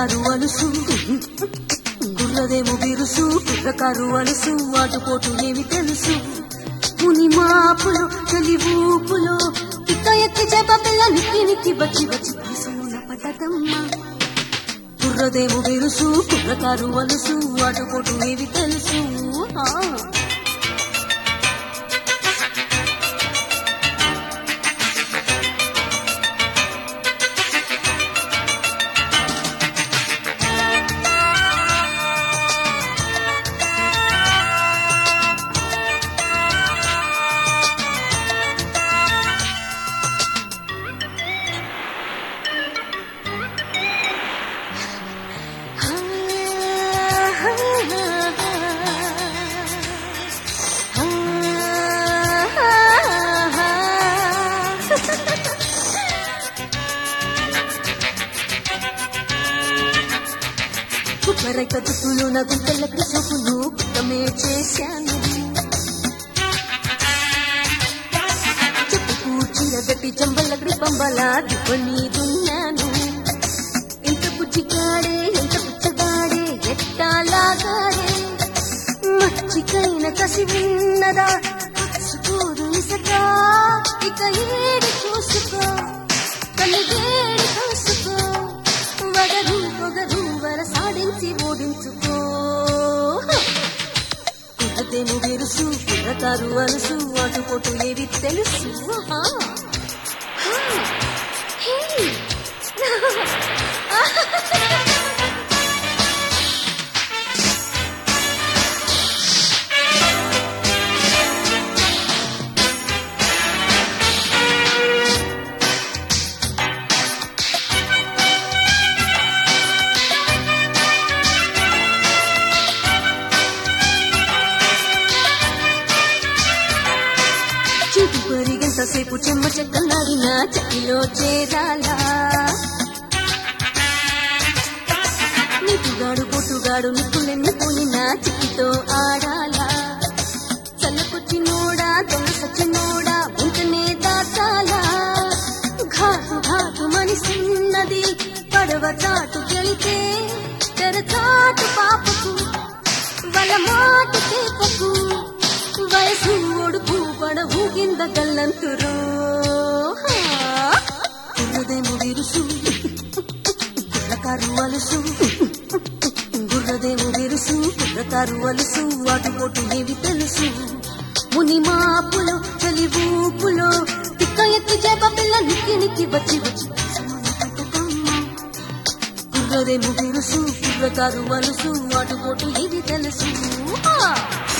కుర్రకారు అలుసు గుర్రదేమో బిరుసు కుర్రకారు అలుసు వాటుపోటు ఏమి తెలుసు ముని మాపులో చలి ఊపులో ఇక్క ఎక్కి చేప పిల్ల నిక్కి నిక్కి వచ్చి వచ్చి పైసలున్న పట్టతమ్మ కుర్రదేమో బిరుసు కుర్రకారు అలుసు వాటుపోటు ఏమి తెలుసు ఆ కుక్కరైక చుట్టూలు నా గుంటలకు చూపులు కుక్కమే చేశాను చెప్పు కూర్చిన గట్టి చంబలకి పంబల దిబ్బని దున్నాను ఎంత పుచ్చికాడే ఎంత పుచ్చగాడే ఎట్టాలాగాడే మచ్చికైన కసి విన్నదా చూసుకోదు ఇసక ఇక ఏడి చూసుకో కలిగేడి చూసుకో వగరు పొగరు వర సాడించి ఓడించుకో కుర్రతేను విరుసు కుర్రకారు అలుసు అటుపోటు ఏవి తెలుసు ఆహా. హా. హే. చూపు పరిగెంతసేపు చెమ్మ చెక్కలాడిన చెక్కిలో చేరాలా నీటుగాడు పొట్టుగాడు నిప్పులెన్ని పోయిన చిక్కితో ఆడాలా చల్లకొచ్చి నోడా దొంగ సచ్చి నోడా ఉంటనే దాచాలా ఘాటు ఘాటు మనిషిన్నది పడవ చాటు గెలితే తెరచాటు పాపకు వల మాట చేపకు వయసు ఒడుపు పడవు కింద గల్లంతురు గుర్రదేమో విరుసు గుర్రకారు అలుసు గుర్రదేమో విరుసు గుర్రకారు అలుసు అటుపోటు ఏవి తెలుసు ముని మాపులో చలి ఊపులో తిక్క ఎత్తి చేప పిల్ల నిక్కి నిక్కి వచ్చి వచ్చి గుర్రదేమో విరుసు గుర్రకారు అలుసు అటుపోటు ఏవి తెలుసు ఆ